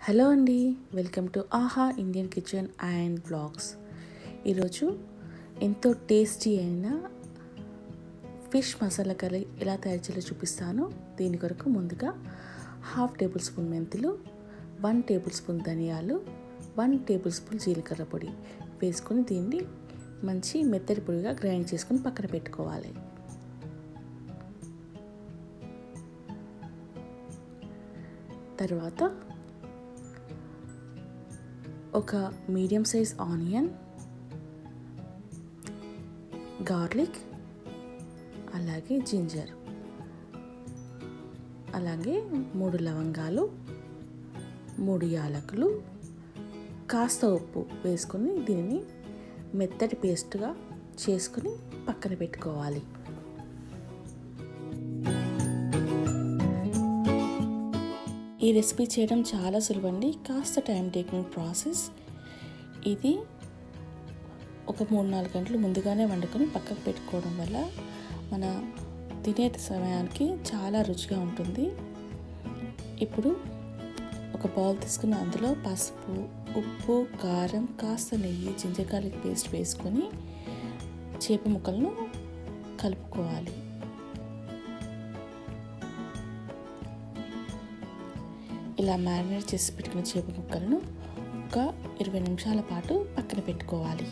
hello అండి welcome to Aha Indian Kitchen and Blogs ఈరోజు ఎంతో టేస్టీ అయిన ఫిష్ మసాలా కర్రీ ఎలా తయారు చేయాలో చూపిస్తాను దీని కొరకు ముందుగా హాఫ్ టేబుల్ స్పూన్ మెంతులు వన్ టేబుల్ స్పూన్ ధనియాలు వన్ టేబుల్ స్పూన్ జీలకర్ర పొడి వేసుకొని దీన్ని మంచి మెత్తటి పొడిగా గ్రైండ్ చేసుకొని పక్కన పెట్టుకోవాలి తర్వాత ఒక మీడియం సైజ్ ఆనియన్ గార్లిక్ అలాగే జింజర్ అలాగే మూడు లవంగాలు మూడు యాలకులు కాస్త ఉప్పు వేసుకొని దీనిని మెత్తటి పేస్ట్గా చేసుకొని పక్కన పెట్టుకోవాలి ఈ రెసిపీ చేయడం చాలా సులభండి కాస్త టైం టేకింగ్ ప్రాసెస్ ఇది ఒక మూడు నాలుగు గంటలు ముందుగానే వండుకొని పక్కకు పెట్టుకోవడం వల్ల మన తినే సమయానికి చాలా రుచిగా ఉంటుంది ఇప్పుడు ఒక బౌల్ తీసుకుని అందులో పసుపు ఉప్పు కారం కాస్త నెయ్యి జింజర్ గార్లిక్ పేస్ట్ వేసుకొని చేప ముక్కలను కలుపుకోవాలి ఇలా మ్యారినేట్ చేసి పెట్టుకున్న చేప ముక్కలను ఒక ఇరవై నిమిషాల పాటు పక్కన పెట్టుకోవాలి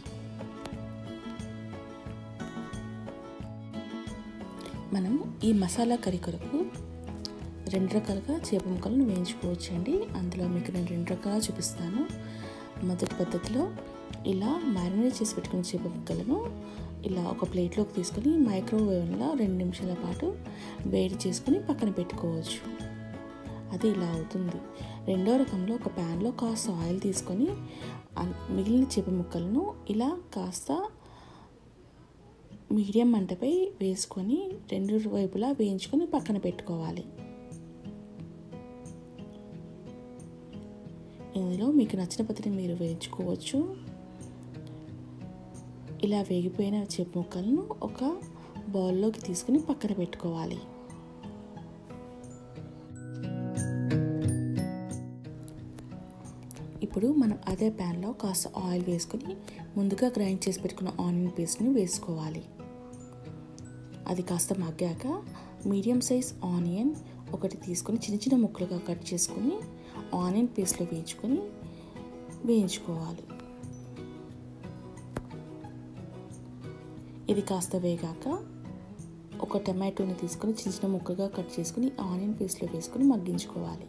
మనం ఈ మసాలా కర్రీ కొరకు రెండు రకాలుగా చేప ముక్కలను వేయించుకోవచ్చండి అందులో మీకు నేను రెండు రకాలుగా చూపిస్తాను మొదటి పద్ధతిలో ఇలా మ్యారినేట్ చేసి పెట్టుకున్న చేప ముక్కలను ఇలా ఒక ప్లేట్లోకి తీసుకొని మైక్రోవేవ్లో రెండు నిమిషాల పాటు వేడి చేసుకొని పక్కన పెట్టుకోవచ్చు అది ఇలా అవుతుంది రెండో రకంలో ఒక ప్యాన్లో కాస్త ఆయిల్ తీసుకొని మిగిలిన చేప ముక్కలను ఇలా కాస్త మీడియం మంటపై వేసుకొని రెండు వైపులా వేయించుకొని పక్కన పెట్టుకోవాలి ఇందులో మీకు నచ్చిన పద్ధతిని మీరు వేయించుకోవచ్చు ఇలా వేగిపోయిన చేప ముక్కలను ఒక బౌల్లోకి తీసుకుని పక్కన పెట్టుకోవాలి ఇప్పుడు మనం అదే ప్యాన్లో కాస్త ఆయిల్ వేసుకొని ముందుగా గ్రైండ్ చేసి పెట్టుకున్న ఆనియన్ పేస్ట్ని వేసుకోవాలి అది కాస్త మగ్గాక మీడియం సైజ్ ఆనియన్ ఒకటి తీసుకొని చిన్న చిన్న ముక్కలుగా కట్ చేసుకొని ఆనియన్ పేస్ట్లో వేయించుకొని వేయించుకోవాలి ఇది కాస్త వేగాక ఒక టమాటోని తీసుకొని చిన్న చిన్న ముక్కలుగా కట్ చేసుకుని ఆనియన్ పేస్ట్లో వేసుకొని మగ్గించుకోవాలి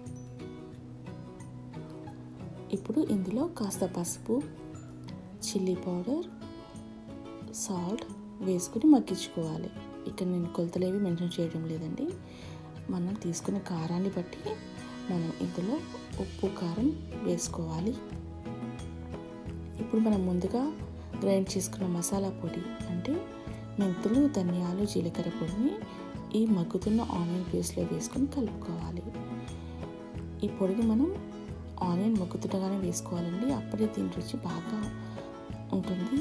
ఇప్పుడు ఇందులో కాస్త పసుపు చిల్లీ పౌడర్ సాల్ట్ వేసుకుని మగ్గించుకోవాలి ఇక్కడ నేను కొలతలేవి మెన్షన్ చేయడం లేదండి మనం తీసుకునే కారాన్ని బట్టి మనం ఇందులో ఉప్పు కారం వేసుకోవాలి ఇప్పుడు మనం ముందుగా గ్రైండ్ చేసుకున్న మసాలా పొడి అంటే మెంతులు ధనియాలు జీలకర్ర పొడిని ఈ మగ్గుతున్న ఆనియన్ పేస్ట్లో వేసుకొని కలుపుకోవాలి ఈ పొడిని మనం ఆనియన్ మగ్గుతుండగానే వేసుకోవాలండి అప్పుడే దీని రుచి బాగా ఉంటుంది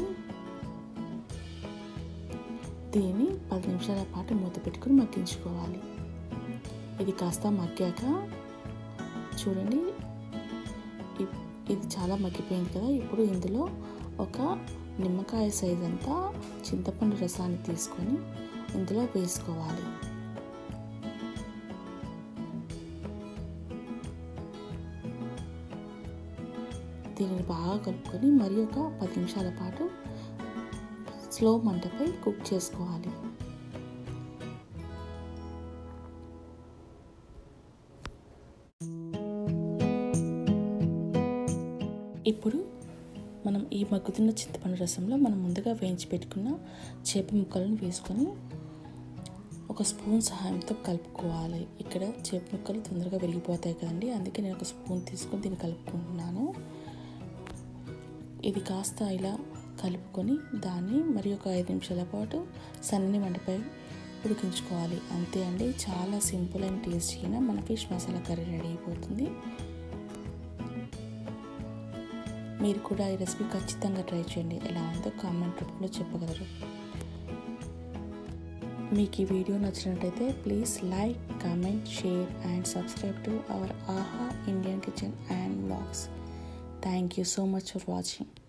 దీన్ని పది నిమిషాల పాటు మూత పెట్టుకుని మగ్గించుకోవాలి ఇది కాస్త మగ్గాక చూడండి ఇది చాలా మగ్గిపోయింది కదా ఇప్పుడు ఇందులో ఒక నిమ్మకాయ సైజ్ అంతా చింతపండు రసాన్ని తీసుకొని ఇందులో వేసుకోవాలి దీనిని బాగా కలుపుకొని మరి ఒక పది నిమిషాల పాటు స్లో మంటపై కుక్ చేసుకోవాలి ఇప్పుడు మనం ఈ మగ్గుతున్న చింతపండు రసంలో మనం ముందుగా వేయించి పెట్టుకున్న చేప ముక్కలను వేసుకొని ఒక స్పూన్ సహాయంతో కలుపుకోవాలి ఇక్కడ చేప ముక్కలు తొందరగా వెలిగిపోతాయి కదండి అందుకే నేను ఒక స్పూన్ తీసుకొని దీన్ని కలుపుకుంటున్నాను ఇది కాస్త ఇలా కలుపుకొని దాన్ని మరి ఒక ఐదు నిమిషాల పాటు సన్నని మంటపై ఉడికించుకోవాలి అంతే అండి చాలా సింపుల్ అండ్ టేస్టీ అయిన మన ఫిష్ మసాలా కర్రీ రెడీ అయిపోతుంది మీరు కూడా ఈ రెసిపీ ఖచ్చితంగా ట్రై చేయండి ఎలా ఉందో కామెంట్ రూపంలో చెప్పగలరు మీకు ఈ వీడియో నచ్చినట్టయితే please like comment share and subscribe to our Aha Indian Kitchen Kitchen and Blogs thank you so much for watching